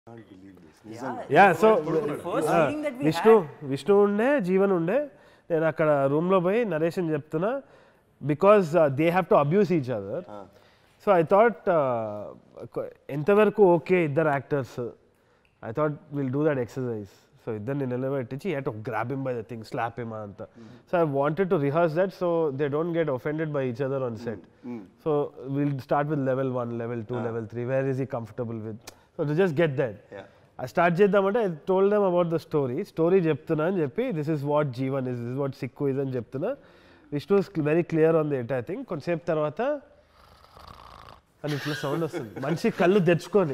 Yeah so First feeling that we Vishnu Vishnu ఉండే జీవన్ ఉండే నేను అక్కడ రూమ్లో పోయి నరేషన్ చెప్తున్నా because they have to abuse each other so I thought ఎంతవరకు ఓకే ఇద్దరు actors I thought will do that exercise so ఇద్దరిని నిలబెట్టించి hit grab him by the thing slap him అంత so I wanted to rehearse that so they don't get offended by each other on set so will start with level one level two level three where is he comfortable with so to just get that uh start చేద్దామంటే I told them about the story story చెప్తున్నా అని చెప్పి this is what Jeevan is this what Sikku is అని చెప్తున్నా Vishnu is very clear on the at I think కొంతసేపు తర్వాత అని ఇట్లా సౌండ్ వస్తుంది మనిషి కళ్ళు తెచ్చుకొని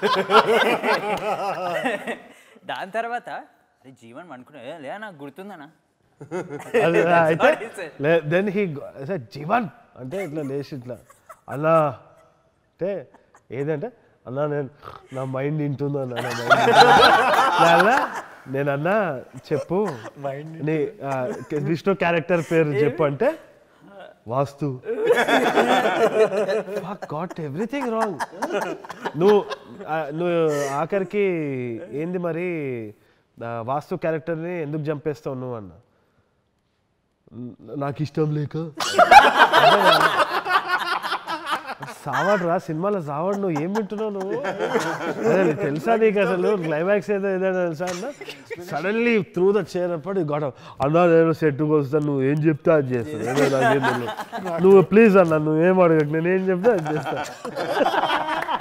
దాని తర్వాత అరే జీవన్ అనుకున్నా "ఏ, లే నాకు గుర్తుందనా అది అయితే Sorry, sir. Then he sir Jeevan అంటే ఇట్లా లేచి ఇట్లా అన్నా అంటే ఏదంటే అన్నా నేను నా మైండ్ వింటుందో అన్న నా మైండ్ నేను అన్నా చెప్పు నీ ఆ, విష్ణు క్యారెక్టర్ పేరు చెప్పు అంటే వాస్తు గాట్ ఎవ్రీథింగ్ రాంగ్ నువ్వు ఆ, నువ్వు ఆఖరికి ఏంది మరి ఆ, వాస్తు క్యారెక్టర్ని ఎందుకు చంపేస్తావు నువ్వు అన్న నాకు ఇష్టం లేక సావాడు రా సినిమాలో సావాడు నువ్వు ఏం వింటున్నావు నువ్వు అదే నీకు తెలుసా నీకు అసలు క్లైమాక్స్ ఏదో ఏదైనా తెలుసా అన్న సడన్లీ త్రూ ద చేరప్పుడు గొడవ అన్నా నేను సెట్కి వస్తాను నువ్వు ఏం చెప్తే అది చేస్తాను ఏదో నాకేం తెలియదు. నువ్వు ప్లీజ్ అన్న నువ్వు ఏం అడగకు నేను ఏం చెప్తే అది చేస్తా